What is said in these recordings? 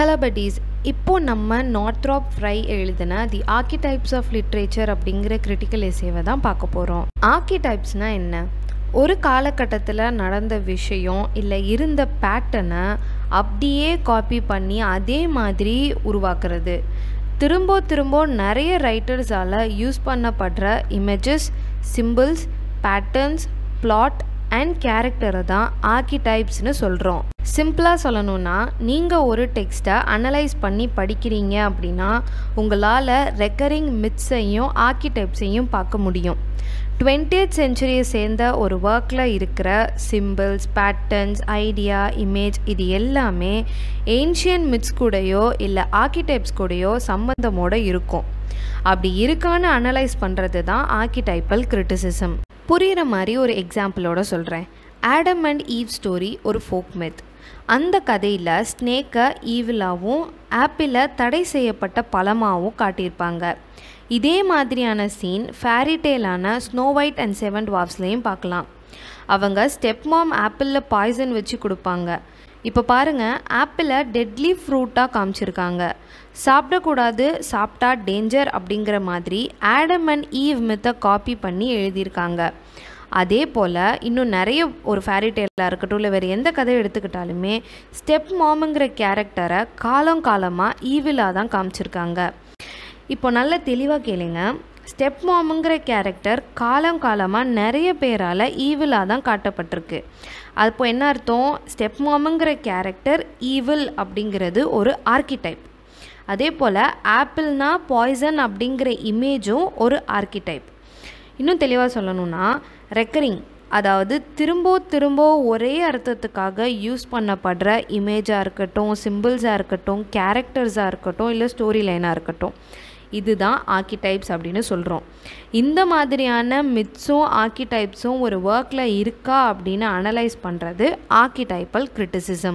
hello buddies இப்போ நம்ம Northrop Frye எழுதின தி ஆர்கிடைப்ஸ் ஆஃப் லிட்ரேச்சர் அப்படிங்கிற கிரிட்டிக்கல் எஸ்ஸேவை தான் பார்க்க போகிறோம் ஆர்கிடைப்ஸ்னால் என்ன ஒரு காலகட்டத்தில் நடந்த விஷயம் இல்லை இருந்த பேட்டர்னை அப்படியே காப்பி பண்ணி அதே மாதிரி உருவாக்குறது திரும்ப திரும்ப நிறைய ரைட்டர்ஸால் யூஸ் பண்ணப்படுற images symbols patterns plot and கேரக்டரை தான் ஆர்கிடைப்ஸ்னு சொல்கிறோம் சிம்பிளாக சொல்லணும்னா நீங்கள் ஒரு டெக்ஸ்ட்டை அனலைஸ் பண்ணி படிக்கிறீங்க அப்படின்னா உங்களால் ரெக்கரிங் மித்ஸையும் ஆர்கிடைப்ஸையும் பார்க்க முடியும் டுவெண்ட்டியத் செஞ்சுரியை சேர்ந்த ஒரு ஒர்க்கில் இருக்கிற சிம்பிள்ஸ் பேட்டர்ன்ஸ் ஐடியா இமேஜ் இது எல்லாமே ஏன்ஷியன் மித்ஸ் கூடயோ இல்லை ஆர்கிடைப்ஸ் கூடயோ சம்மந்தமோட இருக்கும் அப்படி இருக்கான்னு அனலைஸ் பண்ணுறது தான் ஆர்கிடைப்பல் கிரிட்டிசிசம் புரிகிற மாதிரி ஒரு எக்ஸாம்பிளோட சொல்கிறேன் ஆடம் அண்ட் ஈவ் ஸ்டோரி ஒரு ஃபோக் மெத் அந்த கதையில் ஸ்னேக்கை ஈவிலாவும் ஆப்பிளை தடை செய்யப்பட்ட பழமாகவும் காட்டியிருப்பாங்க இதே மாதிரியான சீன் ஃபேரி டேலான ஸ்னோ ஒயிட் அண்ட் செவன் டுவார்ஃப்ஸ்லேயும் பார்க்கலாம் அவங்க ஸ்டெப் மாம் ஆப்பிளில் பாய்சன் வச்சு கொடுப்பாங்க இப்போ பாருங்கள் ஆப்பிளை டெட்லி ஃப்ரூட்டாக காமிச்சிருக்காங்க சாப்பிடக்கூடாது சாப்பிட்டா டேஞ்சர் அப்படிங்கிற மாதிரி ஆடம் அண்ட் ஈவ் மித்தை காப்பி பண்ணி எழுதியிருக்காங்க அதே போல் இன்னும் நிறைய ஒரு ஃபேரி டேலாக இருக்கட்டும் இல்லை வேறு எந்த கதையை எடுத்துக்கிட்டாலுமே ஸ்டெப் மாமுங்கிற கேரக்டரை காலம் காலமாக ஈவிலாக தான் காமிச்சிருக்காங்க இப்போ நல்ல தெளிவாக கேளுங்க ஸ்டெப் மாமுங்கிற கேரக்டர் காலம் காலமாக நிறைய பேரால் ஈவிலாக தான் காட்டப்பட்டிருக்கு அப்போ என்ன அர்த்தம் ஸ்டெப் மாமுங்கிற கேரக்டர் ஈவில் அப்படிங்கிறது ஒரு ஆர்கிடைப் அதே போல் ஆப்பிள்னா பாய்சன் அப்படிங்கிற இமேஜும் ஒரு ஆர்கிடைப் இன்னும் தெளிவாக சொல்லணும்னா ரெக்கரிங் அதாவது திரும்ப திரும்ப ஒரே அர்த்தத்துக்காக யூஸ் பண்ணப்படுற இமேஜாக இருக்கட்டும் சிம்பிள்ஸாக இருக்கட்டும் கேரக்டர்ஸாக இருக்கட்டும் இல்லை ஸ்டோரி லைனாக இருக்கட்டும் இதுதான் ஆர்கிடைப்ஸ் அப்படின்னு சொல்கிறோம் இந்த மாதிரியான மித்ஸும் ஆர்கிடைப்ஸும் ஒரு ஒர்க்கில் இருக்கா அப்படின்னு அனலைஸ் பண்ணுறது ஆர்கிடைப்பல் கிரிட்டிசிசம்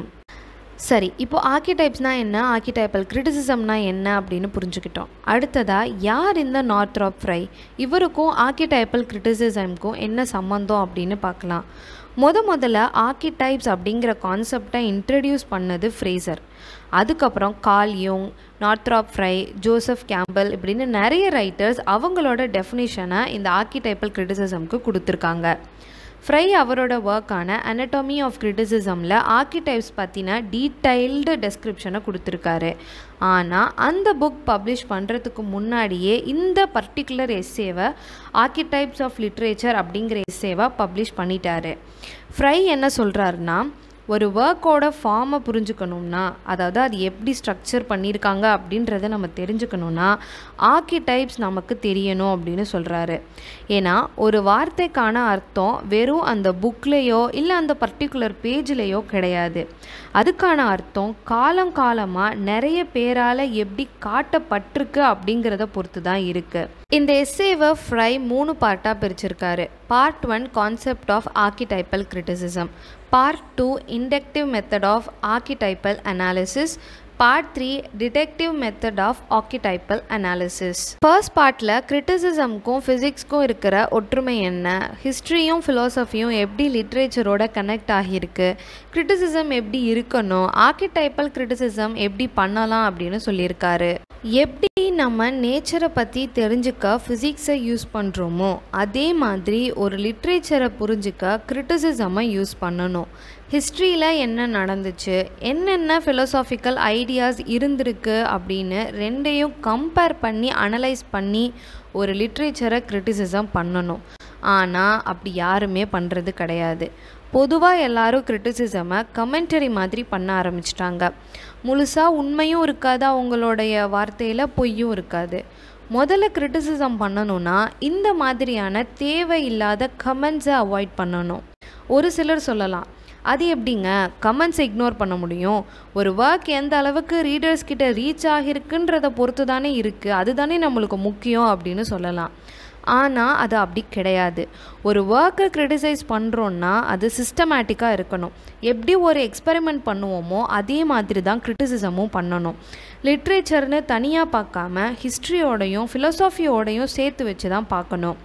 சரி இப்போ ஆர்கிடைப்ஸ்னால் என்ன ஆர்கிடைப்பல் கிரிட்டிசிசம்னா என்ன அப்படின்னு புரிஞ்சுக்கிட்டோம் அடுத்ததாக யார் இந்த நார்த்ராப் ஃப்ரை இவருக்கும் ஆர்கிடைப்பல் கிரிட்டிசிசம்க்கும் என்ன சம்மந்தம் அப்படின்னு பார்க்கலாம் முத முதல்ல ஆர்கிடைப்ஸ் அப்படிங்கிற கான்செப்டை இன்ட்ரடியூஸ் பண்ணது ஃப்ரேசர் அதுக்கப்புறம் கால் யோங் நார்த்ராப் ஃப்ரை ஜோசப் கேம்பல் இப்படின்னு நிறைய ரைட்டர்ஸ் அவங்களோட டெஃபினிஷனை இந்த ஆர்கிடைப்பல் கிரிட்டிசிசம்க்கு கொடுத்துருக்காங்க ஃப்ரை அவரோட ஒர்க்கான அனட்டாமி ஆஃப் கிரிட்டிசிசமில் ஆர்கிடைப்ஸ் பற்றின டீட்டெயில்டு டெஸ்கிரிப்ஷனை கொடுத்துருக்காரு ஆனால் அந்த புக் பப்ளிஷ் பண்ணுறதுக்கு முன்னாடியே இந்த பர்டிகுலர் எஸ்ஸேவை ஆர்கிடைப்ஸ் ஆஃப் லிட்ரேச்சர் அப்படிங்கிற எஸ்ஸேவை பப்ளிஷ் பண்ணிட்டாரு ஃப்ரை என்ன சொல்கிறாருன்னா ஒரு ஒர்க்கோட ஃபார்மை புரிஞ்சுக்கணும்னா அதாவது அது எப்படி ஸ்ட்ரக்சர் பண்ணியிருக்காங்க அப்படின்றத நம்ம தெரிஞ்சுக்கணுன்னா ஆர்கிடைப்ஸ் நமக்கு தெரியணும் அப்படின்னு சொல்கிறாரு ஏன்னா ஒரு வார்த்தைக்கான அர்த்தம் வெறும் அந்த புக்லேயோ இல்லை அந்த பர்டிகுலர் பேஜ்லேயோ கிடையாது அதுக்கான அர்த்தம் காலம் காலமாக நிறைய பேரால் எப்படி காட்டப்பட்டிருக்கு அப்படிங்கிறத பொறுத்து தான் இருக்குது இந்த எஸ்ஸேவை ஃப்ரை மூணு பார்ட்டாக பிரிச்சிருக்காரு part one concept of archetypal criticism part two inductive method of archetypal analysis part three detective method of archetypal analysis first பார்ட்டில் கிரிட்டிசிசம்க்கும் ஃபிசிக்ஸ்க்கும் இருக்கிற ஒற்றுமை என்ன ஹிஸ்ட்ரியும் ஃபிலாசபியும் எப்படி லிட்ரேச்சரோட கனெக்ட் ஆகியிருக்கு கிரிட்டிசிசம் எப்படி இருக்கணும் ஆர்கிடைப்பல் கிரிட்டிசிசம் எப்படி பண்ணலாம் அப்படின்னு சொல்லியிருக்காரு எப்படி நம்ம நேச்சரை பற்றி தெரிஞ்சுக்க ஃபிசிக்ஸை யூஸ் பண்ணுறோமோ அதே மாதிரி ஒரு லிட்ரேச்சரை புரிஞ்சுக்க கிரிட்டிசிசமை யூஸ் பண்ணணும் ஹிஸ்ட்ரியில் என்ன நடந்துச்சு என்னென்ன ஃபிலோசாஃபிக்கல் ஐடியாஸ் இருந்திருக்கு அப்படின்னு ரெண்டையும் கம்பேர் பண்ணி அனலைஸ் பண்ணி ஒரு லிட்ரேச்சரை கிரிட்டிசிசம் பண்ணணும் ஆனால் அப்படி யாருமே பண்ணுறது கிடையாது பொதுவாக எல்லாரும் கிரிட்டிசிசமை கமெண்டரி மாதிரி பண்ண ஆரம்பிச்சிட்டாங்க முழுசாக உண்மையும் இருக்காது அவங்களுடைய வார்த்தையில் பொய்யும் இருக்காது முதல்ல கிரிட்டிசிசம் பண்ணணும்னா இந்த மாதிரியான தேவையில்லாத கமெண்ட்ஸை அவாய்ட் பண்ணணும் ஒரு சிலர் சொல்லலாம் அது எப்படிங்க கமெண்ட்ஸ் இக்னோர் பண்ண முடியும் ஒரு ஒர்க் எந்த அளவுக்கு ரீடர்ஸ் கிட்ட ரீச் ஆகிருக்குன்றத பொறுத்து தானே இருக்குது அதுதானே நம்மளுக்கு முக்கியம் அப்படின்னு சொல்லலாம் ஆனால் அது அப்படி கிடையாது ஒரு ஒர்க்கை க்ரிட்டிசைஸ் பண்ணுறோன்னா அது சிஸ்டமேட்டிக்காக இருக்கணும் எப்படி ஒரு எக்ஸ்பெரிமெண்ட் பண்ணுவோமோ அதே மாதிரி தான் கிரிட்டிசிசமும் பண்ணணும் லிட்ரேச்சர்னு தனியாக பார்க்காம ஹிஸ்ட்ரியோடையும் ஃபிலோசாஃபியோடையும் சேர்த்து வச்சு தான் பார்க்கணும்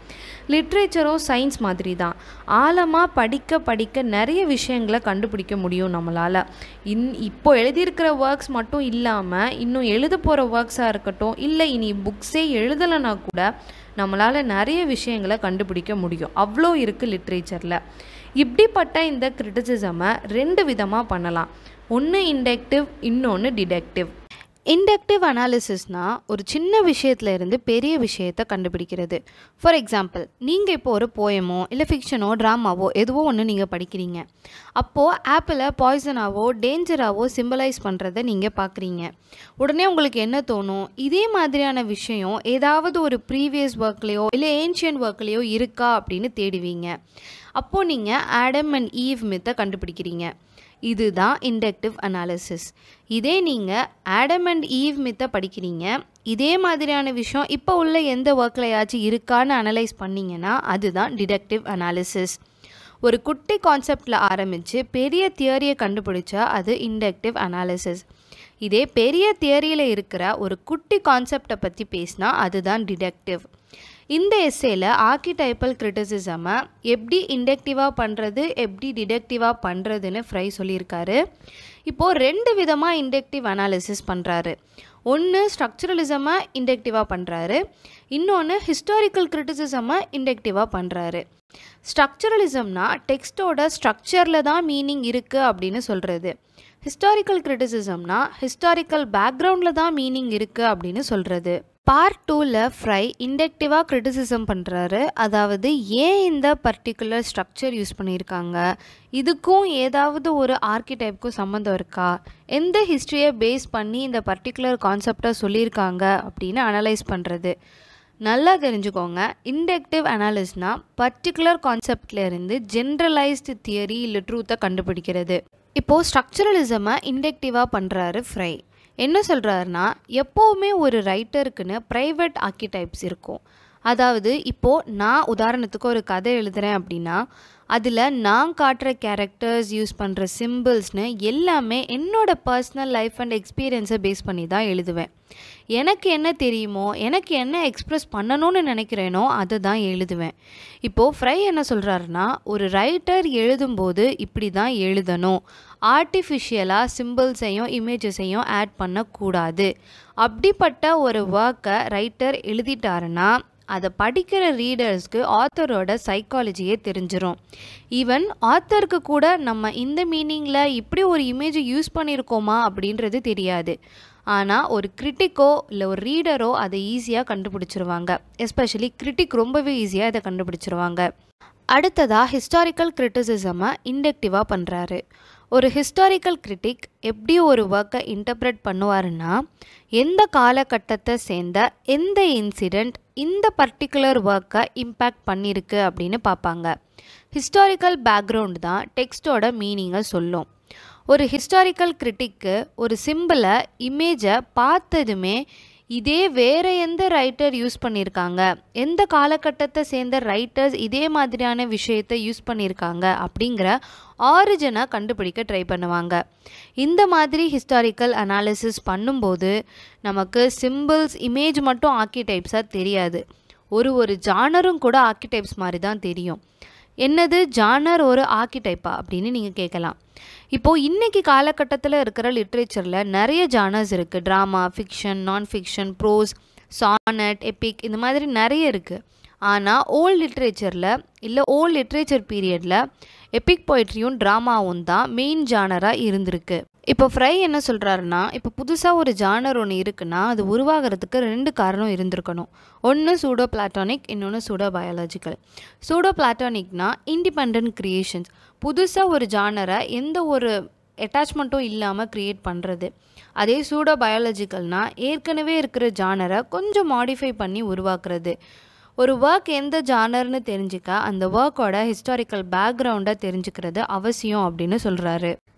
லிட்ரேச்சரும் சயின்ஸ் மாதிரி தான் ஆழமாக படிக்க படிக்க நிறைய விஷயங்களை கண்டுபிடிக்க முடியும் நம்மளால் இன் இப்போ எழுதியிருக்கிற ஒர்க்ஸ் மட்டும் இல்லாமல் இன்னும் எழுத போகிற ஒர்க்ஸாக இருக்கட்டும் இல்லை இனி புக்ஸே எழுதலைனா கூட நம்மளால் நிறைய விஷயங்களை கண்டுபிடிக்க முடியும் அவ்வளோ இருக்குது லிட்ரேச்சரில் இப்படிப்பட்ட இந்த கிரிட்டிசிசமை ரெண்டு விதமாக பண்ணலாம் ஒன்று இண்டக்டிவ் இன்னொன்று டிடக்டிவ் இண்டக்டிவ் அனாலிசிஸ்னால் ஒரு சின்ன விஷயத்துல இருந்து பெரிய விஷயத்தை கண்டுபிடிக்கிறது ஃபார் எக்ஸாம்பிள் நீங்கள் இப்போ ஒரு போயமோ இல்லை ஃபிக்ஷனோ ட்ராமாவோ எதுவோ ஒன்று நீங்கள் படிக்கிறீங்க அப்போது ஆப்பிளை பாய்சனாவோ டேஞ்சராவோ சிம்பலைஸ் பண்ணுறதை நீங்கள் பார்க்குறீங்க உடனே உங்களுக்கு என்ன தோணும் இதே மாதிரியான விஷயம் ஏதாவது ஒரு ப்ரீவியஸ் ஒர்க்லேயோ இல்லை ஏன்ஷியன் ஒர்க்லேயோ இருக்கா அப்படின்னு தேடுவீங்க அப்போது நீங்கள் ஆடம் அண்ட் ஈவ் மித்தை கண்டுபிடிக்கிறீங்க இதுதான் இண்டக்டிவ் அனாலிசிஸ் இதே நீங்கள் ஆடம் அண்ட் ஈவ் மித்தை படிக்கிறீங்க இதே மாதிரியான விஷயம் இப்போ உள்ள எந்த ஒர்க்லையாச்சும் இருக்கான்னு அனலைஸ் பண்ணிங்கன்னா அதுதான் டிடக்டிவ் அனாலிசிஸ் ஒரு குட்டி கான்செப்டில் ஆரம்பித்து பெரிய தியரியை கண்டுபிடிச்சா அது இண்டக்டிவ் அனாலிசிஸ் இதே பெரிய தியரியில் இருக்கிற ஒரு குட்டி கான்செப்டை பற்றி பேசினா அதுதான் டிடக்டிவ் இந்த எஸ்ஸேல ஆர்கிடைப்பல் கிரிட்டிசிசமை எப்படி இண்டக்டிவாக பண்ணுறது எப்படி டிடக்டிவாக பண்ணுறதுன்னு ஃப்ரை சொல்லியிருக்காரு இப்போது ரெண்டு விதமாக இண்டக்டிவ் அனாலிசிஸ் பண்ணுறாரு ஒன்று ஸ்ட்ரக்சரலிசமை இண்டக்டிவாக பண்ணுறாரு இன்னொன்று ஹிஸ்டாரிக்கல் கிரிட்டிசிசமை இண்டக்டிவாக பண்ணுறாரு ஸ்ட்ரக்சரலிசம்னா டெக்ஸ்ட்டோட ஸ்ட்ரக்சரில் தான் மீனிங் இருக்குது அப்படின்னு சொல்கிறது ஹிஸ்டாரிக்கல் கிரிட்டிசிசம்னா ஹிஸ்டாரிக்கல் பேக்ரவுண்டில் தான் மீனிங் இருக்குது அப்படின்னு சொல்கிறது பார்ட் டூவில் ஃப்ரை இண்டக்டிவாக கிரிட்டிசிசம் பண்ணுறாரு அதாவது ஏன் இந்த பர்டிகுலர் ஸ்ட்ரக்சர் யூஸ் பண்ணியிருக்காங்க இதுக்கும் ஏதாவது ஒரு ஆர்கிடைப்க்கும் சம்மந்தம் இருக்கா எந்த ஹிஸ்ட்ரியை பேஸ் பண்ணி இந்த பர்டிகுலர் கான்செப்டை சொல்லியிருக்காங்க அப்படின்னு அனலைஸ் பண்ணுறது நல்லா தெரிஞ்சுக்கோங்க இண்டக்டிவ் அனாலிஸ்னால் பர்டிகுலர் கான்செப்ட்லேருந்து ஜென்ரலைஸ்டு தியரி இல்லை ட்ரூத்தை கண்டுபிடிக்கிறது இப்போது ஸ்ட்ரக்சரலிசமை இண்டக்டிவாக பண்ணுறாரு ஃப்ரை என்ன சொல்கிறாருன்னா எப்போவுமே ஒரு ரைட்டருக்குன்னு ப்ரைவேட் ஆர்கிடைப்ஸ் இருக்கும் அதாவது இப்போது நான் உதாரணத்துக்கு ஒரு கதை எழுதுகிறேன் அப்படின்னா அதில் நான் காட்டுற கேரக்டர்ஸ் யூஸ் பண்ணுற சிம்பிள்ஸ்னு எல்லாமே என்னோட பர்சனல் லைஃப் அண்ட் எக்ஸ்பீரியன்ஸை பேஸ் பண்ணி தான் எழுதுவேன் எனக்கு என்ன தெரியுமோ எனக்கு என்ன எக்ஸ்ப்ரெஸ் பண்ணணும்னு நினைக்கிறேனோ அதை தான் எழுதுவேன் இப்போது ஃப்ரை என்ன சொல்கிறாருன்னா ஒரு ரைட்டர் எழுதும்போது இப்படி தான் எழுதணும் ஆர்டிஃபிஷியலாக சிம்பிள்ஸையும் இமேஜஸையும் ஆட் பண்ணக்கூடாது அப்படிப்பட்ட ஒரு ஒர்க்கை ரைட்டர் எழுதிட்டாருன்னா அதை படிக்கிற ரீடர்ஸ்க்கு ஆத்தரோட சைக்காலஜியே தெரிஞ்சிடும் ஈவன் ஆத்தருக்கு கூட நம்ம இந்த மீனிங்கில் இப்படி ஒரு இமேஜை யூஸ் பண்ணியிருக்கோமா அப்படின்றது தெரியாது ஆனால் ஒரு கிரிட்டிக்கோ இல்லை ஒரு ரீடரோ அதை ஈஸியாக கண்டுபிடிச்சிருவாங்க எஸ்பெஷலி கிரிட்டிக் ரொம்பவே ஈஸியாக இதை கண்டுபிடிச்சிருவாங்க அடுத்ததாக ஹிஸ்டாரிக்கல் கிரிட்டிசிசமை இண்டக்டிவாக பண்ணுறாரு ஒரு ஹிஸ்டாரிக்கல் கிரிட்டிக் எப்படி ஒரு ஒர்க்கை இன்டர்பிரட் பண்ணுவாருன்னா எந்த காலகட்டத்தை சேர்ந்த எந்த இன்சிடெண்ட் இந்த பர்டிகுலர் ஒர்க்கை இம்பேக்ட் பண்ணியிருக்கு அப்படின்னு பார்ப்பாங்க ஹிஸ்டாரிக்கல் பேக்ரவுண்ட் தான் டெக்ஸ்டோட மீனிங்கை சொல்லும் ஒரு ஹிஸ்டாரிக்கல் கிரிட்டிக்கு ஒரு சிம்பிளை இமேஜை பார்த்ததுமே இதே வேறு எந்த ரைட்டர் யூஸ் பண்ணியிருக்காங்க எந்த காலகட்டத்தை சேர்ந்த ரைட்டர்ஸ் இதே மாதிரியான விஷயத்தை யூஸ் பண்ணியிருக்காங்க அப்படிங்கிற ஆரிஜனை கண்டுபிடிக்க ட்ரை பண்ணுவாங்க இந்த மாதிரி ஹிஸ்டாரிக்கல் அனாலிசிஸ் பண்ணும்போது நமக்கு சிம்பிள்ஸ் இமேஜ் மட்டும் ஆர்கிடைப்ஸாக தெரியாது ஒரு ஒரு ஜானரும் கூட ஆர்கிடைப்ஸ் மாதிரி தான் தெரியும் என்னது ஜானர் ஒரு ஆர்கிடைப்பா அப்படின்னு நீங்கள் கேட்கலாம் இப்போது இன்றைக்கி காலகட்டத்தில் இருக்கிற லிட்ரேச்சரில் நிறைய ஜானர்ஸ் இருக்குது drama fiction non fiction prose sonnet epic இந்த மாதிரி நிறைய இருக்குது ஆனால் ஓல்ட் லிட்ரேச்சரில் இல்லை ஓல்ட் லிட்ரேச்சர் பீரியடில் எபிக் பொய்ட்ரியும் ட்ராமாவும் தான் மெயின் ஜானராக இருந்திருக்கு இப்போ ஃப்ரை என்ன சொல்கிறாருன்னா இப்போ புதுசாக ஒரு ஜானர் ஒன்று இருக்குன்னா அது உருவாகிறதுக்கு ரெண்டு காரணம் இருந்திருக்கணும் ஒன்று சூடோ பிளாட்டானிக் இன்னொன்று சூடோ பயாலஜிக்கல் சூடோ பிளாட்டானிக்னா இண்டிபெண்ட் கிரியேஷன்ஸ் புதுசாக ஒரு ஜானரை எந்த ஒரு அட்டாச்மெண்ட்டும் இல்லாமல் க்ரியேட் பண்ணுறது அதே சூடோ பயாலஜிக்கல்னால் ஏற்கனவே இருக்கிற ஜானரை கொஞ்சம் மாடிஃபை பண்ணி உருவாக்குறது ஒரு ஒர்க் எந்த ஜானர்னு தெரிஞ்சுக்க அந்த ஒர்க்கோட ஹிஸ்டாரிக்கல் பேக்ரவுண்டை தெரிஞ்சுக்கிறது அவசியம் அப்படின்னு சொல்கிறாரு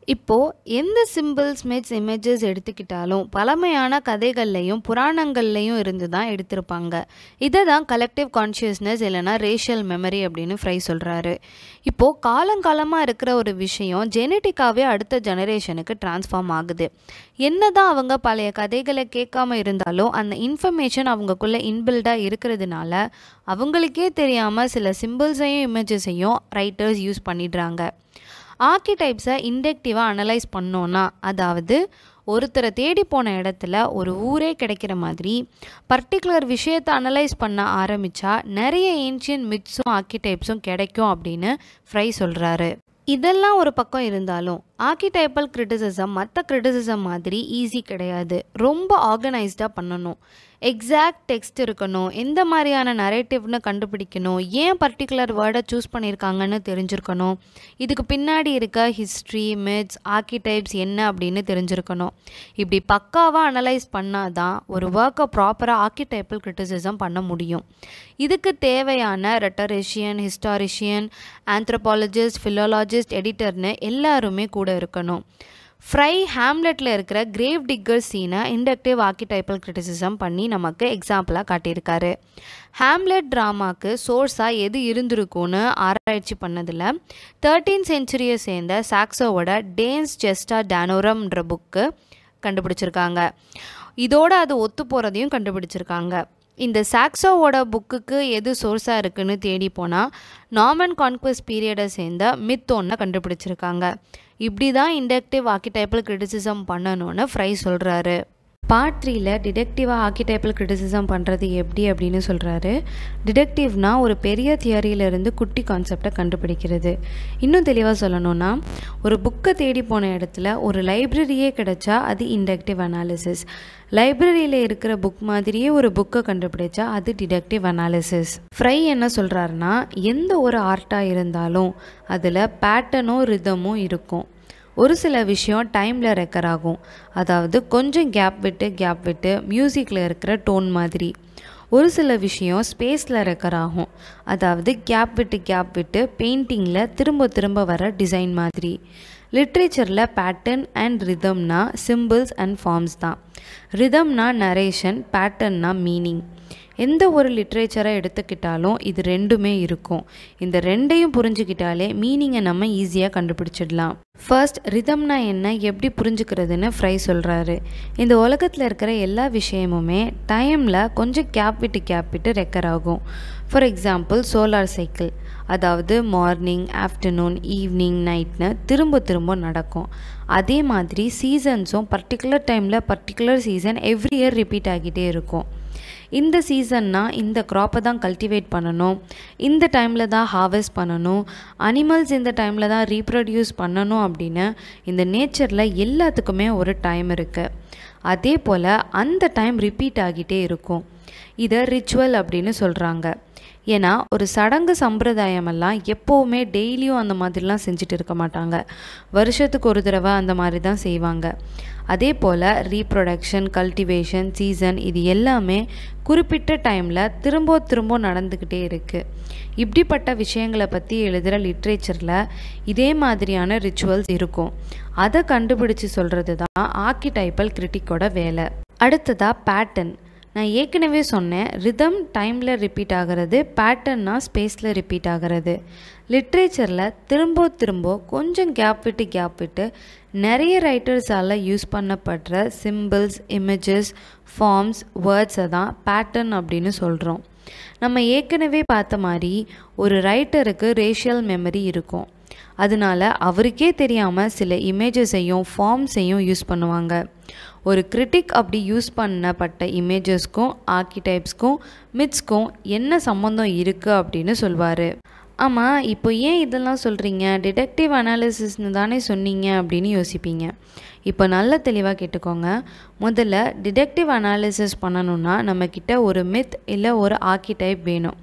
இப்போது எந்த சிம்பிள்ஸ் மிட்ஸ் இமேஜஸ் எடுத்துக்கிட்டாலும் பழமையான கதைகள்லையும் புராணங்கள்லையும் இருந்து தான் எடுத்திருப்பாங்க இதை தான் கலெக்டிவ் கான்ஷியஸ்னஸ் இல்லைனா ரேஷியல் மெமரி அப்படின்னு ஃப்ரை சொல்கிறாரு இப்போது காலங்காலமாக இருக்கிற ஒரு விஷயம் ஜெனட்டிக்காகவே அடுத்த ஜெனரேஷனுக்கு ட்ரான்ஸ்ஃபார்ம் ஆகுது என்ன தான் அவங்க பழைய கதைகளை கேட்காம இருந்தாலும் அந்த இன்ஃபர்மேஷன் அவங்கக்குள்ளே இன்பில்டாக இருக்கிறதுனால அவங்களுக்கே தெரியாமல் சில சிம்பிள்ஸையும் இமேஜஸையும் ரைட்டர்ஸ் யூஸ் பண்ணிடுறாங்க ஆர்கிடைப்ஸை இண்டக்டிவாக அனலைஸ் பண்ணோன்னா அதாவது ஒருத்தரை தேடி போன இடத்துல ஒரு ஊரே கிடைக்கிற மாதிரி பர்டிகுலர் விஷயத்தை அனலைஸ் பண்ண ஆரம்பித்தா நிறைய ஏன்ஷியன் மிட்ஸும் ஆர்கிடைப்ஸும் கிடைக்கும் அப்படின்னு ஃப்ரை சொல்கிறாரு இதெல்லாம் ஒரு பக்கம் இருந்தாலும் ஆர்கிடைப்பல் கிரிட்டிசிசம் மற்ற கிரிட்டிசிசம் மாதிரி ஈஸி கிடையாது ரொம்ப ஆர்கனைஸ்டாக பண்ணணும் எக்ஸாக்ட் டெக்ஸ்ட் இருக்கணும் எந்த மாதிரியான நரேட்டிவ்னு கண்டுபிடிக்கணும் ஏன் பர்டிகுலர் வேர்டை சூஸ் பண்ணியிருக்காங்கன்னு தெரிஞ்சிருக்கணும் இதுக்கு பின்னாடி இருக்க ஹிஸ்ட்ரி மிட்ஸ் ஆர்கிடைப்ஸ் என்ன அப்படின்னு தெரிஞ்சிருக்கணும் இப்படி பக்காவாக அனலைஸ் பண்ணால் தான் ஒரு ஒர்க்கை ப்ராப்பராக ஆர்கிடைப்பல் கிரிட்டிசிசம் பண்ண முடியும் இதுக்கு தேவையான ரெட்டரேஷியன் ஹிஸ்டாரிஷியன் ஆந்த்ரோபாலஜிஸ்ட் ஃபிலோலாஜிஸ்ட் எடிட்டர்னு எல்லாருமே கூட இருக்கணும் ஃப்ரை ஹேம்லெட்டில் இருக்கிற கிரேவ் டிக்கர் சீனை இண்டக்டிவ் ஆர்கிடைப்பல் கிரிட்டிசிசம் பண்ணி நமக்கு எக்ஸாம்பிளாக காட்டியிருக்காரு ஹேம்லெட் ட்ராமாக்கு சோர்ஸாக எது இருந்திருக்கும்னு ஆராய்ச்சி பண்ணதில் தேர்ட்டீன் செஞ்சுரியை சேர்ந்த சாக்ஸோவோட டேன்ஸ் ஜெஸ்டா டேனோரம்ன்ற புக்கு கண்டுபிடிச்சிருக்காங்க இதோட அது ஒத்து போகிறதையும் கண்டுபிடிச்சிருக்காங்க இந்த சாக்ஸோவோட புக்குக்கு எது சோர்ஸாக இருக்குன்னு தேடி போனால் நார்மன் கான்குவஸ்ட் பீரியடை சேர்ந்த மித் ஒன்றை கண்டுபிடிச்சிருக்காங்க இப்படி தான் இண்டக்டிவ் ஆர்கிடைப்பல் கிரிட்டிசிசம் பண்ணணும்னு ஃப்ரை சொல்கிறாரு பார்ட் த்ரீல டிடெக்டிவாக ஆர்கிடைப்பல் கிரிட்டிசிசம் பண்ணுறது எப்படி அப்படின்னு சொல்கிறாரு டிடெக்டிவ்னா ஒரு பெரிய தியரியிலேருந்து குட்டி கான்செப்டை கண்டுபிடிக்கிறது இன்னும் தெளிவாக சொல்லணும்னா ஒரு புக்கை தேடி போன இடத்துல ஒரு லைப்ரரியே கிடைச்சா அது இண்டக்டிவ் அனாலிசிஸ் லைப்ரரியில் இருக்கிற புக் மாதிரியே ஒரு புக்கை கண்டுபிடிச்சா அது டிடெக்டிவ் அனாலிசிஸ் ஃப்ரை என்ன சொல்கிறாருன்னா எந்த ஒரு ஆர்ட்டாக இருந்தாலும் அதில் பேட்டர்னும் ரிதமும் இருக்கும் ஒரு சில விஷயம் டைமில் ரெக்கர் ஆகும் அதாவது கொஞ்சம் கேப் விட்டு கேப் விட்டு மியூசிக்கில் இருக்கிற டோன் மாதிரி ஒரு சில விஷயம் ஸ்பேஸில் ரெக்கர் ஆகும் அதாவது கேப் விட்டு கேப் விட்டு பெயிண்டிங்கில் திரும்ப திரும்ப வர டிசைன் மாதிரி லிட்ரேச்சரில் பேட்டர்ன் அண்ட் ரிதம்னா சிம்பிள்ஸ் அண்ட் ஃபார்ம்ஸ் தான் ரிதம்னா நரேஷன் பேட்டர்ன்னா மீனிங் எந்த ஒரு லிட்ரேச்சரை எடுத்துக்கிட்டாலும் இது ரெண்டுமே இருக்கும் இந்த ரெண்டையும் புரிஞ்சுக்கிட்டாலே மீனிங்கை நம்ம ஈஸியாக கண்டுபிடிச்சிடலாம் ஃபர்ஸ்ட் ரிதம்னா என்ன எப்படி புரிஞ்சுக்கிறதுன்னு ஃப்ரை சொல்கிறாரு இந்த உலகத்தில் இருக்கிற எல்லா விஷயமுமே டைமில் கொஞ்சம் கேப் விட்டு கேப் விட்டு ரெக்கர் ஆகும் ஃபார் எக்ஸாம்பிள் சோலார் சைக்கிள் அதாவது மார்னிங் ஆஃப்டர்நூன் ஈவினிங் நைட்னு திரும்ப திரும்ப நடக்கும் அதே மாதிரி சீசன்ஸும் particular time particular season every year repeat ஆகிட்டே இருக்கும் இந்த சீசன்னா இந்த க்ராப்பை தான் கல்டிவேட் பண்ணணும் இந்த டைமில் தான் ஹார்வெஸ்ட் பண்ணணும் அனிமல்ஸ் இந்த டைமில் தான் ரீப்ரொடியூஸ் பண்ணணும் அப்படின்னு இந்த நேச்சரில் எல்லாத்துக்குமே ஒரு டைம் இருக்குது அதே போல் அந்த டைம் ரிப்பீட் ஆகிட்டே இருக்கும் இதை ரிச்சுவல் அப்படின்னு சொல்கிறாங்க ஏன்னா ஒரு சடங்கு சம்பிரதாயமெல்லாம் எப்போவுமே டெய்லியும் அந்த மாதிரிலாம் செஞ்சுட்டு இருக்க மாட்டாங்க வருஷத்துக்கு ஒரு தடவை அந்த மாதிரி தான் செய்வாங்க அதே போல் ரீப்ரொடக்ஷன் கல்டிவேஷன் சீசன் இது எல்லாமே குறிப்பிட்ட டைமில் திரும்ப திரும்ப நடந்துக்கிட்டே இருக்குது இப்படிப்பட்ட விஷயங்களை பற்றி எழுதுகிற லிட்ரேச்சரில் இதே மாதிரியான ரிச்சுவல்ஸ் இருக்கும் அதை கண்டுபிடிச்சு சொல்கிறது தான் ஆர்கிடைப்பல் கிரிட்டிக்கோட வேலை அடுத்ததாக பேட்டர்ன் நான் ஏற்கனவே சொன்னேன் ரிதம் டைமில் ரிப்பீட் ஆகிறது பேட்டர்னா ஸ்பேஸில் ரிப்பீட் ஆகிறது லிட்ரேச்சரில் திரும்ப திரும்ப கொஞ்சம் கேப் விட்டு கேப் விட்டு நிறைய ரைட்டர்ஸால் யூஸ் பண்ணப்படுற சிம்பிள்ஸ் இமேஜஸ் ஃபார்ம்ஸ் வேர்ட்ஸை தான் பேட்டர்ன் அப்படின்னு சொல்கிறோம் நம்ம ஏற்கனவே பார்த்த மாதிரி ஒரு ரைட்டருக்கு ரேஷியல் மெமரி இருக்கும் அதனால அவருக்கே தெரியாமல் சில இமேஜஸையும் ஃபார்ம்ஸையும் யூஸ் பண்ணுவாங்க ஒரு கிரிட்டிக் அப்படி யூஸ் பண்ணப்பட்ட இமேஜஸ்க்கும் ஆர்கிடைப்ஸ்க்கும் மிட்ஸ்க்கும் என்ன சம்மந்தம் இருக்குது அப்படின்னு சொல்வார் ஆமாம் இப்போ ஏன் இதெல்லாம் சொல்கிறீங்க டிடெக்டிவ் அனாலிசிஸ்னு தானே சொன்னீங்க அப்படின்னு யோசிப்பீங்க இப்போ நல்ல தெளிவாக கேட்டுக்கோங்க முதல்ல டிடெக்டிவ் அனாலிசிஸ் பண்ணணுன்னா நம்மக்கிட்ட ஒரு மித் இல்லை ஒரு ஆர்கிடைப் வேணும்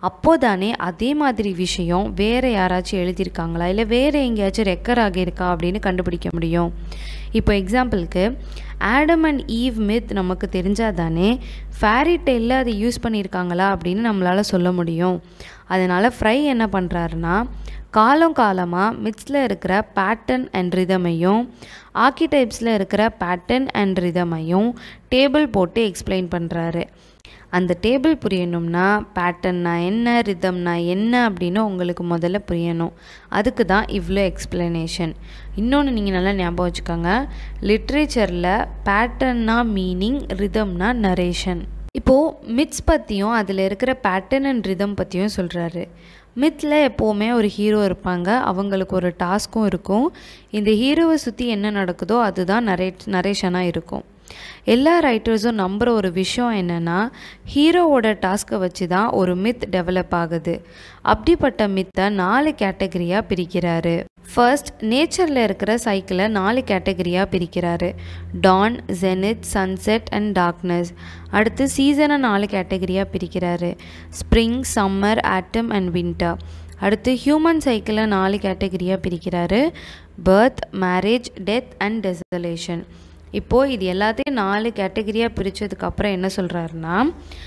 அப்போதானே அதே மாதிரி விஷயம் வேறு யாராச்சும் எழுதியிருக்காங்களா இல்லை வேறு எங்கேயாச்சும் ரெக்கர் ஆகியிருக்கா அப்படின்னு கண்டுபிடிக்க முடியும் இப்போ எக்ஸாம்பிளுக்கு ஆடம் அண்ட் ஈவ் மித் நமக்கு தெரிஞ்சால் தானே ஃபேரி டெல்லில் அதை யூஸ் பண்ணியிருக்காங்களா அப்படின்னு நம்மளால் சொல்ல முடியும் அதனால் ஃப்ரை என்ன பண்ணுறாருன்னா காலம் காலமாக மித்ஸில் இருக்கிற பேட்டர்ன் அண்ட் ரிதமையும் ஆர்கிடைப்ஸில் இருக்கிற பேட்டர்ன் அண்ட் ரிதமையும் டேபிள் போட்டு எக்ஸ்பிளைன் பண்ணுறாரு அந்த டேபிள் புரியணும்னா பேட்டர்னா என்ன ரிதம்னா என்ன அப்படின்னு உங்களுக்கு முதல்ல புரியணும் அதுக்கு தான் இவ்வளோ எக்ஸ்பிளனேஷன் இன்னொன்று நீங்கள் நல்லா ஞாபகம் வச்சுக்கோங்க லிட்ரேச்சரில் பேட்டர்னா மீனிங் ரிதம்னா நரேஷன் இப்போது மித்ஸ் பற்றியும் அதில் இருக்கிற பேட்டர்ன் அண்ட் ரிதம் பற்றியும் சொல்கிறாரு மித்தில் எப்போவுமே ஒரு ஹீரோ இருப்பாங்க அவங்களுக்கு ஒரு டாஸ்க்கும் இருக்கும் இந்த ஹீரோவை சுற்றி என்ன நடக்குதோ அதுதான் நரே நரேஷனாக இருக்கும் எல்லா ரைட்டர்ஸும் நம்புகிற ஒரு விஷயம் என்னென்னா ஹீரோவோட டாஸ்க்கை வச்சு தான் ஒரு மித் டெவலப் ஆகுது அப்படிப்பட்ட மித்தை நாலு கேட்டகரியாக பிரிக்கிறாரு ஃபர்ஸ்ட் நேச்சரில் இருக்கிற சைக்கிளை நாலு கேட்டகரியாக பிரிக்கிறாரு dawn zenith sunset and darkness அடுத்து சீசனை நாலு கேட்டகரியாக பிரிக்கிறாரு spring summer autumn and winter அடுத்து ஹியூமன் சைக்கிளை நாலு கேட்டகரியாக பிரிக்கிறாரு birth marriage death and desolation இப்போது இது எல்லாத்தையும் நாலு கேட்டகரியாக பிரித்ததுக்கப்புறம் என்ன சொல்கிறாருன்னா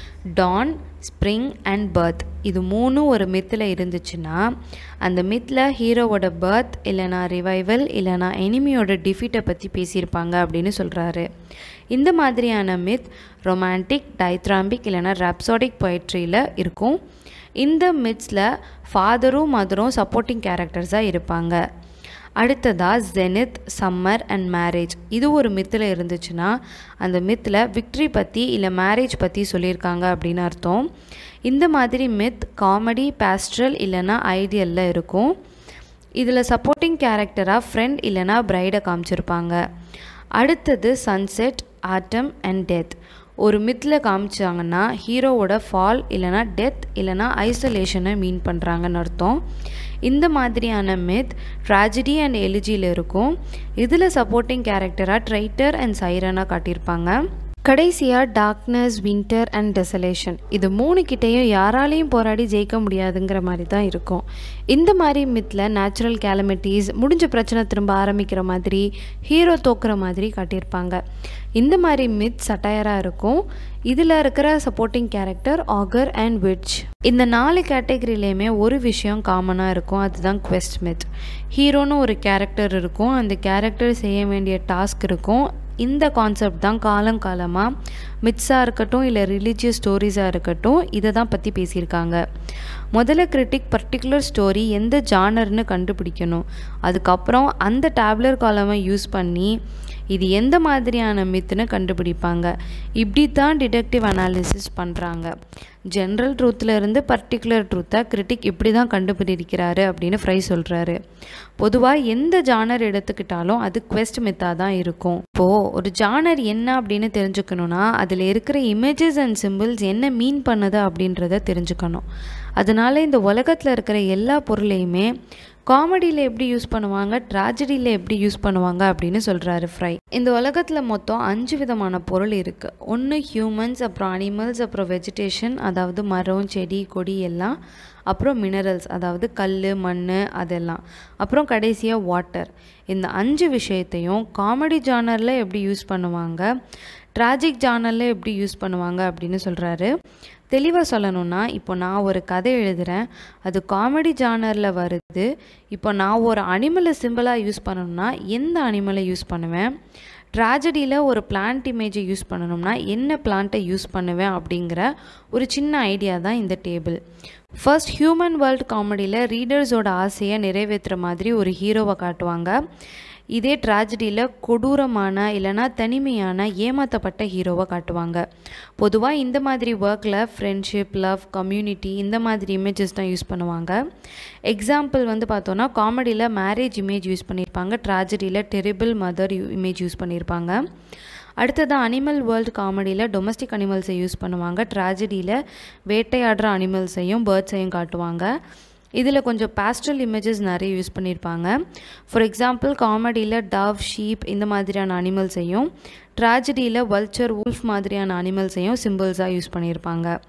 டான் ஸ்ப்ரிங் அண்ட் பர்த் இது மூணும் ஒரு மித்தில் இருந்துச்சுன்னா அந்த மித்தில் ஹீரோவோட பர்த் இல்லைனா ரிவைவல் இல்லைனா எனிமியோட டிஃபீட்டை பற்றி பேசியிருப்பாங்க அப்படின்னு சொல்கிறாரு இந்த மாதிரியான மித் ரொமான்டிக் டைத்ராம்பிக் இல்லைனா ராப்சாடிக் பொயட்ரியில் இருக்கும் இந்த மித்ஸில் ஃபாதரும் மதரும் சப்போர்ட்டிங் கேரக்டர்ஸாக இருப்பாங்க அடுத்ததாக ஜெனித் சம்மர் அண்ட் மேரேஜ் இது ஒரு மித்தில் இருந்துச்சுன்னா அந்த மித்தில் விக்ட்ரி பற்றி இல்லை மேரேஜ் பற்றி சொல்லியிருக்காங்க அப்படின்னு அர்த்தம் இந்த மாதிரி மித் காமெடி பேஸ்ட்ரல் இல்லைனா ஐடியலில் இருக்கும் இதில் சப்போர்ட்டிங் கேரக்டராக ஃப்ரெண்ட் இல்லைனா பிரைடை காமிச்சிருப்பாங்க அடுத்தது சன்செட் ஆட்டம் அண்ட் டெத் ஒரு மித்தில் காமிச்சாங்கன்னா ஹீரோவோட ஃபால் இல்லைனா டெத் இல்லைனா ஐசோலேஷனை மீன் பண்ணுறாங்கன்னு அர்த்தம் இந்த மாதிரியான மித் ட்ராஜடி அண்ட் எலிஜியில் இருக்கும் இதில் சப்போர்ட்டிங் கேரக்டராக ட்ரைட்டர் அண்ட் சைரனாக காட்டியிருப்பாங்க கடைசியாக டார்க்னஸ் வின்டர் அண்ட் டெசலேஷன் இது மூணு கிட்டேயும் யாராலையும் போராடி ஜெயிக்க முடியாதுங்கிற மாதிரி தான் இருக்கும் இந்த மாதிரி மித்தில் நேச்சுரல் கேலமிட்டிஸ் முடிஞ்ச பிரச்சனை திரும்ப ஆரம்பிக்கிற மாதிரி ஹீரோ தோக்குற மாதிரி காட்டியிருப்பாங்க இந்த மாதிரி மித் சட்டையராக இருக்கும் இதில் இருக்கிற சப்போர்ட்டிங் கேரக்டர் ஆகர் அண்ட் விட்ச் இந்த நாலு கேட்டகரியிலையுமே ஒரு விஷயம் காமனாக இருக்கும் அதுதான் குவெஸ்ட் மித் ஹீரோன்னு ஒரு கேரக்டர் இருக்கும் அந்த கேரக்டர் செய்ய வேண்டிய டாஸ்க் இருக்கும் இந்த கான்செப்ட் தான் காலங்காலமாக மித்ஸாக இருக்கட்டும் இல்லை ரிலீஜியஸ் ஸ்டோரிஸாக இருக்கட்டும் இதை தான் பற்றி பேசியிருக்காங்க முதல்ல கிரிட்டிக் பர்டிகுலர் ஸ்டோரி எந்த ஜானர்னு கண்டுபிடிக்கணும் அதுக்கப்புறம் அந்த டேப்லர் காலமை யூஸ் பண்ணி இது எந்த மாதிரியான மித்துன்னு கண்டுபிடிப்பாங்க இப்படி தான் டிடெக்டிவ் அனாலிசிஸ் பண்ணுறாங்க ஜென்ரல் ட்ரூத்தில் இருந்து பர்டிகுலர் ட்ரூத்தை கிரிட்டிக் இப்படி தான் கண்டுபிடிக்கிறாரு அப்படின்னு ஃப்ரை சொல்கிறாரு பொதுவாக எந்த ஜானர் எடுத்துக்கிட்டாலும் அது குவெஸ்ட் மித்தாக தான் இருக்கும் இப்போது ஒரு ஜானர் என்ன அப்படின்னு தெரிஞ்சுக்கணுன்னா அதில் இருக்கிற இமேஜஸ் அண்ட் சிம்பிள்ஸ் என்ன மீன் பண்ணுது அப்படின்றத தெரிஞ்சுக்கணும் அதனால இந்த உலகத்தில் இருக்கிற எல்லா பொருளையுமே காமெடியில் எப்படி யூஸ் பண்ணுவாங்க ட்ராஜடியில் எப்படி யூஸ் பண்ணுவாங்க அப்படின்னு சொல்கிறாரு ஃப்ரை இந்த உலகத்தில் மொத்தம் அஞ்சு விதமான பொருள் இருக்குது ஒன்று ஹியூமன்ஸ் அப்புறம் அனிமல்ஸ் அப்புறம் வெஜிடேஷன் அதாவது மரம் செடி கொடி எல்லாம் அப்புறம் மினரல்ஸ் அதாவது கல் மண் அதெல்லாம் அப்புறம் கடைசியாக வாட்டர் இந்த அஞ்சு விஷயத்தையும் காமெடி ஜானரில் எப்படி யூஸ் பண்ணுவாங்க ட்ராஜிக் ஜானரில் எப்படி யூஸ் பண்ணுவாங்க அப்படின்னு சொல்கிறாரு தெளிவாக சொல்லணும்னா இப்போ நான் ஒரு கதை எழுதுகிறேன் அது காமெடி ஜானரில் வருது இப்போ நான் ஒரு அனிமலை சிம்பிளாக யூஸ் பண்ணணும்னா எந்த அனிமலை யூஸ் பண்ணுவேன் ட்ராஜடியில் ஒரு பிளான்ட் இமேஜை யூஸ் பண்ணணும்னா என்ன பிளான்ட்டை யூஸ் பண்ணுவேன் அப்படிங்கிற ஒரு சின்ன ஐடியா தான் இந்த டேபிள் ஃபர்ஸ்ட் ஹியூமன் வேர்ல்ட் காமெடியில் ரீடர்ஸோட ஆசையை நிறைவேற்றுற மாதிரி ஒரு ஹீரோவை காட்டுவாங்க இதே ட்ராஜடியில் கொடூரமான இல்லைனா தனிமையான ஏமாற்றப்பட்ட ஹீரோவை காட்டுவாங்க பொதுவாக இந்த மாதிரி ஒர்க்கில் ஃப்ரெண்ட்ஷிப் லவ் கம்யூனிட்டி இந்த மாதிரி இமேஜஸ் தான் யூஸ் பண்ணுவாங்க எக்ஸாம்பிள் வந்து பார்த்தோன்னா காமெடியில் மேரேஜ் இமேஜ் யூஸ் பண்ணியிருப்பாங்க ட்ராஜடியில் டெரிபிள் மதர் இமேஜ் யூஸ் பண்ணியிருப்பாங்க அடுத்தது அனிமல் வேர்ல்டு காமெடியில் டொமஸ்டிக் அனிமல்ஸை யூஸ் பண்ணுவாங்க ட்ராஜடியில் வேட்டையாடுற அனிமல்ஸையும் பேர்ட்ஸையும் காட்டுவாங்க இதில் கொஞ்சம் பேஸ்டல் இமேஜஸ் நிறைய யூஸ் பண்ணியிருப்பாங்க ஃபார் எக்ஸாம்பிள் காமெடியில் டவ் ஷீப் இந்த மாதிரியான அனிமல்ஸையும் ட்ராஜடியில் வல்ச்சர் உல்ஃப் மாதிரியான அனிமல்ஸையும் சிம்பிள்ஸாக யூஸ் பண்ணியிருப்பாங்க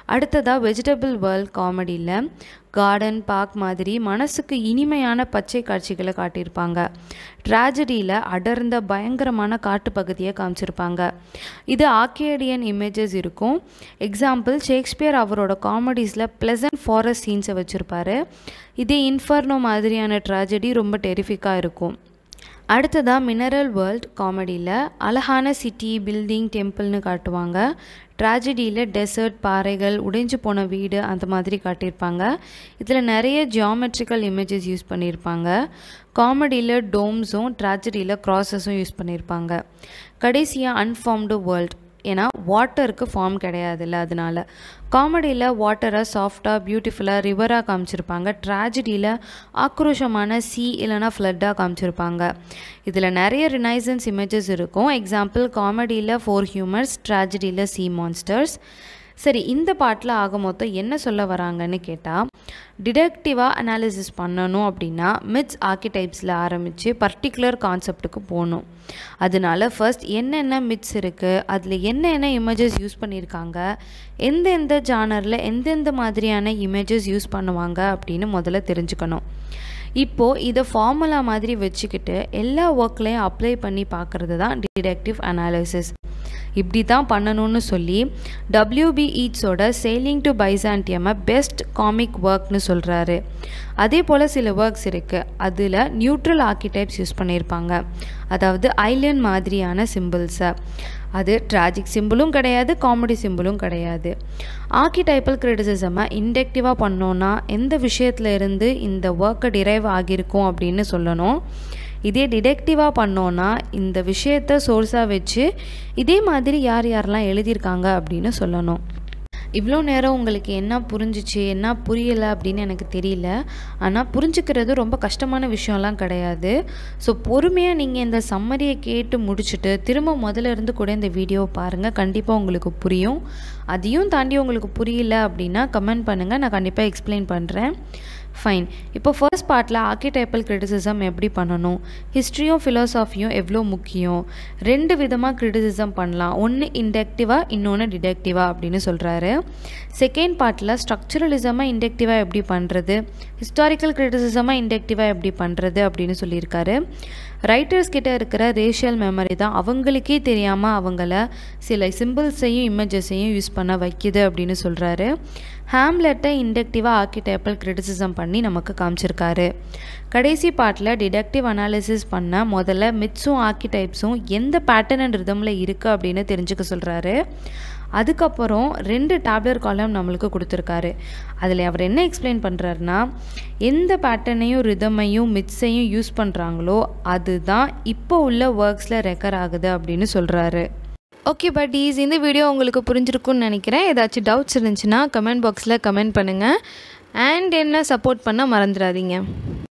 அடுத்ததாக வெஜிடபிள் வேர்ல்ட் காமெடியில் கார்டன் பார்க் மாதிரி மனசுக்கு இனிமையான பச்சை காட்சிகளை காட்டியிருப்பாங்க ட்ராஜடியில் அடர்ந்த பயங்கரமான காட்டுப்பகுதியை காமிச்சிருப்பாங்க இது ஆர்கேடியன் இமேஜஸ் இருக்கும் எக்ஸாம்பிள் ஷேக்ஸ்பியர் அவரோட காமெடிஸில் ப்ளசன்ட் ஃபாரஸ்ட் சீன்ஸை வச்சுருப்பாரு இதே இன்ஃபர்னோ மாதிரியான ட்ராஜடி ரொம்ப டெரிஃபிக்காக இருக்கும் அடுத்ததாக மினரல் வேர்ல்ட் காமெடியில் அழகான சிட்டி பில்டிங் டெம்பிள்னு காட்டுவாங்க ட்ராஜடியில் டெசர்ட் பாறைகள் உடைஞ்சு போன வீடு அந்த மாதிரி காட்டியிருப்பாங்க இதில் நிறைய ஜியாமெட்ரிக்கல் இமேஜஸ் யூஸ் பண்ணியிருப்பாங்க காமெடியில் டோம்ஸும் ட்ராஜடியில் க்ராசஸும் யூஸ் பண்ணியிருப்பாங்க கடைசியாக அன்ஃபார்ம்டு வேர்ல்ட் ஏன்னா வாட்டருக்கு ஃபார்ம் கிடையாதுல்ல அதனால காமெடியில் வாட்டரை சாஃப்டாக பியூட்டிஃபுல்லாக ரிவராக காமிச்சிருப்பாங்க ட்ராஜடியில் ஆக்ரோஷமான சி இல்லைனா ஃப்ளட்டாக காமிச்சிருப்பாங்க இதில் நிறைய ரினைசன்ஸ் இமேஜஸ் இருக்கும் எக்ஸாம்பிள் காமெடியில் ஃபோர் ஹியூமர்ஸ் ட்ராஜடியில் சி மான்ஸ்டர்ஸ் சரி இந்த பாட்டில் ஆக மொத்தம் என்ன சொல்ல வராங்கன்னு கேட்டால் டிடக்டிவாக அனாலிசிஸ் பண்ணணும் அப்படின்னா மிட்ஸ் ஆர்கிடைப்ஸில் ஆரம்பித்து பர்டிகுலர் கான்செப்ட்டுக்கு போகணும் அதனால ஃபர்ஸ்ட் என்னென்ன மிட்ஸ் இருக்குது அதில் என்னென்ன இமேஜஸ் யூஸ் பண்ணியிருக்காங்க எந்தெந்த ஜானரில் எந்தெந்த மாதிரியான இமேஜஸ் யூஸ் பண்ணுவாங்க அப்படின்னு முதல்ல தெரிஞ்சுக்கணும் இப்போது இதை ஃபார்முலா மாதிரி வச்சுக்கிட்டு எல்லா ஒர்க்லேயும் அப்ளை பண்ணி பார்க்குறது தான் டிடெக்டிவ் அனாலிசிஸ் இப்படி தான் பண்ணணும்னு சொல்லி டபிள்யூபி ஈட்ஸோட சேலிங் டு பைசாண்டியமை பெஸ்ட் காமிக் ஒர்க்னு சொல்கிறாரு அதே போல் சில ஒர்க்ஸ் இருக்குது அதில் நியூட்ரல் ஆர்கிடைப்ஸ் யூஸ் பண்ணியிருப்பாங்க அதாவது ஐலண்ட் மாதிரியான சிம்பிள்ஸை அது ட்ராஜிக் சிம்பிளும் கிடையாது காமெடி சிம்பிளும் கிடையாது ஆர்கிடைப்பல் கிரிட்டிசிசமை இன்டெக்டிவாக பண்ணோன்னா எந்த விஷயத்துல இருந்து இந்த ஒர்க்கை டிரைவ் ஆகியிருக்கும் அப்படின்னு சொல்லணும் இதே டிடெக்டிவாக பண்ணோன்னா இந்த விஷயத்த சோர்ஸாக வச்சு இதே மாதிரி யார் யாரெல்லாம் எழுதியிருக்காங்க அப்படின்னு சொல்லணும் இவ்வளோ நேரம் உங்களுக்கு என்ன புரிஞ்சிச்சு என்ன புரியலை அப்படின்னு எனக்கு தெரியல ஆனால் புரிஞ்சுக்கிறது ரொம்ப கஷ்டமான விஷயம்லாம் கிடையாது ஸோ பொறுமையாக நீங்கள் இந்த சம்மரியை கேட்டு முடிச்சுட்டு திரும்ப முதல்ல இருந்து கூட இந்த வீடியோவை பாருங்கள் கண்டிப்பாக உங்களுக்கு புரியும் அதையும் தாண்டி உங்களுக்கு புரியல அப்படின்னா கமெண்ட் பண்ணுங்கள் நான் கண்டிப்பாக எக்ஸ்பிளைன் பண்ணுறேன் ஃபைன் இப்போ ஃபர்ஸ்ட் பார்ட்டில் ஆர்கிடைப்பல் கிரிட்டிசிசம் எப்படி பண்ணணும் ஹிஸ்ட்ரியும் ஃபிலோசாஃபியும் எவ்வளோ முக்கியம் ரெண்டு விதமாக கிரிட்டிசிசம் பண்ணலாம் ஒன்று இன்டெக்டிவாக இன்னொன்று டிடெக்டிவாக அப்படின்னு சொல்கிறாரு செகண்ட் பார்ட்டில் ஸ்ட்ரக்சரலிசமாக இன்டெக்டிவாக எப்படி பண்ணுறது ஹிஸ்டாரிக்கல் கிரிட்டிசிசமாக இன்டெக்டிவாக எப்படி பண்ணுறது அப்படின்னு சொல்லியிருக்காரு ரைட்டர்ஸ் கிட்ட இருக்கிற ரேஷியல் மெமரி தான் அவங்களுக்கே தெரியாமல் அவங்கள சில சிம்பிள்ஸையும் இமேஜஸையும் யூஸ் பண்ண வைக்குது அப்படின்னு சொல்கிறாரு ஹேம்லெட்டை இன்டெக்டிவாக ஆர்கிடைப்பல் கிரிட்டிசிசம் பண்ணி நமக்கு காமிச்சிருக்காரு கடைசி பாட்டில் டிடக்டிவ் அனாலிசிஸ் பண்ண முதல்ல மிட்ஸும் ஆர்கிடைப்ஸும் எந்த பேட்டர்ன் அண்ட் ரிதமில் இருக்குது அப்படின்னு தெரிஞ்சுக்க சொல்கிறாரு அதுக்கப்புறம் ரெண்டு டேப்லர் காலம் நம்மளுக்கு கொடுத்துருக்காரு அதில் அவர் என்ன எக்ஸ்பிளைன் பண்ணுறாருனா எந்த பேட்டர்னையும் ரிதமையும் மிட்ஸையும் யூஸ் பண்ணுறாங்களோ அதுதான் இப்போ உள்ள ஒர்க்ஸில் ரெக்கர் ஆகுது அப்படின்னு சொல்கிறாரு ஓகே பட்டீஸ் இந்த வீடியோ உங்களுக்கு புரிஞ்சிருக்கும்னு நினைக்கிறேன் ஏதாச்சும் டவுட்ஸ் இருந்துச்சுன்னா கமெண்ட் பாக்ஸில் கமெண்ட் பண்ணுங்கள் அண்ட் என்ன சப்போர்ட் பண்ண மறந்துடாதீங்க